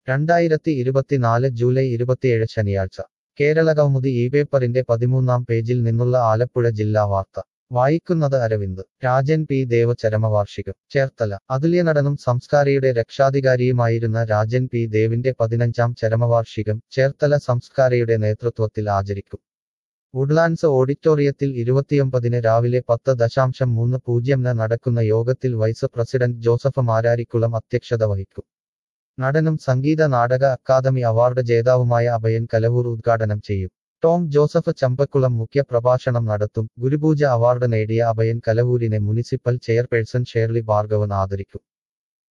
രണ്ടായിരത്തി ഇരുപത്തിനാല് ജൂലൈ ഇരുപത്തിയേഴ് ശനിയാഴ്ച കേരള കൗമുദി ഈ പേപ്പറിന്റെ പതിമൂന്നാം പേജിൽ നിന്നുള്ള ആലപ്പുഴ ജില്ലാ വാർത്ത വായിക്കുന്നത് അരവിന്ദ് രാജൻ പി ദേവ ചരമവാർഷികം ചേർത്തല അതുല്യനടനും സംസ്കാരിയുടെ രക്ഷാധികാരിയുമായിരുന്ന രാജൻ പി ദേവിന്റെ പതിനഞ്ചാം ചരമവാർഷികം ചേർത്തല സംസ്കാരയുടെ നേതൃത്വത്തിൽ ആചരിക്കും വുഡ്ലാൻഡ്സ് ഓഡിറ്റോറിയത്തിൽ ഇരുപത്തിയൊമ്പതിന് രാവിലെ പത്ത് ദശാംശം മൂന്ന് പൂജ്യംന് നടക്കുന്ന യോഗത്തിൽ വൈസ് പ്രസിഡന്റ് ജോസഫ് മാരാരിക്കുളം അധ്യക്ഷത വഹിക്കും നടനും സംഗീത നാടക അക്കാദമി അവാർഡ് ജേതാവുമായ അഭയൻ കലവൂർ ഉദ്ഘാടനം ചെയ്യും ടോം ജോസഫ് ചമ്പക്കുളം മുഖ്യ പ്രഭാഷണം നടത്തും ഗുരുപൂജ അവാർഡ് നേടിയ അഭയൻ കലവൂരിനെ മുനിസിപ്പൽ ചെയർപേഴ്സൺ ഷേർലി ഭാർഗവൻ ആദരിക്കും